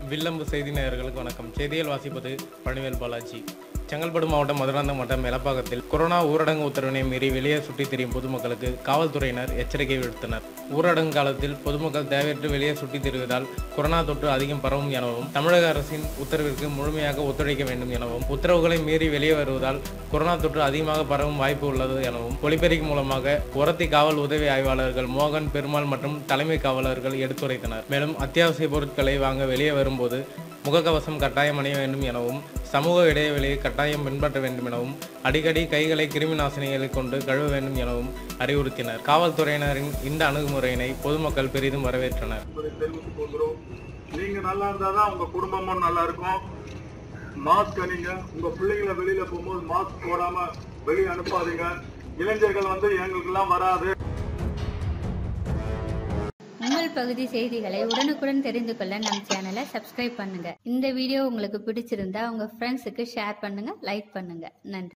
வில்லம்பு செய்தி நேயர்களுக்கு வணக்கம் செய்திகள் வாசிப்பது பழனிவேல் பாலாஜி செங்கல்பட்டு மாவட்டம் மதுராந்தகம் வட்டம் எலப்பாக்கத்தில் கொரோனா ஊரடங்கு உத்தரவினை மீறி வெளியே சுற்றித் திரியும் பொதுமக்களுக்கு காவல்துறையினர் எச்சரிக்கை விடுத்தனர் ஊரடங்கு காலத்தில் பொதுமக்கள் தேவையற்று வெளியே சுற்றித் திரிவதால் கொரோனா தொற்று அதிகம் பரவும் எனவும் தமிழக அரசின் உத்தரவிற்கு முழுமையாக ஒத்துழைக்க வேண்டும் எனவும் உத்தரவுகளை மீறி வெளியே வருவதால் கொரோனா தொற்று அதிகமாக பரவும் வாய்ப்பு உள்ளது எனவும் ஒலிபெருக்கி மூலமாக உரத்தி காவல் உதவி ஆய்வாளர்கள் மோகன் பெருமாள் மற்றும் தலைமை காவலர்கள் எடுத்துரைத்தனர் மேலும் அத்தியாவசிய பொருட்களை வாங்க வெளியே வரும்போது முகக்கவசம் கட்டாயம் அணிய வேண்டும் எனவும் சமூக இடைவெளியை கட்டாயம் பின்பற்ற வேண்டும் எனவும் அடிக்கடி கைகளை கிருமி நாசினிகளை கொண்டு கழுவ வேண்டும் எனவும் அறிவுறுத்தினர் காவல்துறையினரின் இந்த அணுகுமுறையினை பொதுமக்கள் பெரிதும் வரவேற்றனர் என்பதை தெரிவித்துக் கொள்கிறோம் நீங்க நல்லா இருந்தாதான் உங்க குடும்பமும் நல்லா இருக்கும் மாஸ்க் அணிங்க உங்க பிள்ளைங்களை வெளியில போகும்போது மாஸ்க் போடாம வெளியே அனுப்பாதீங்க இளைஞர்கள் வந்து எங்களுக்கெல்லாம் வராது உங்கள் பகுதி செய்திகளை உடனுக்குடன் தெரிந்து கொள்ள நம் சேனலை சப்ஸ்கிரைப் பண்ணுங்க இந்த வீடியோ உங்களுக்கு பிடிச்சிருந்தா உங்க ஃப்ரெண்ட்ஸுக்கு ஷேர் பண்ணுங்க லைக் பண்ணுங்க நன்றி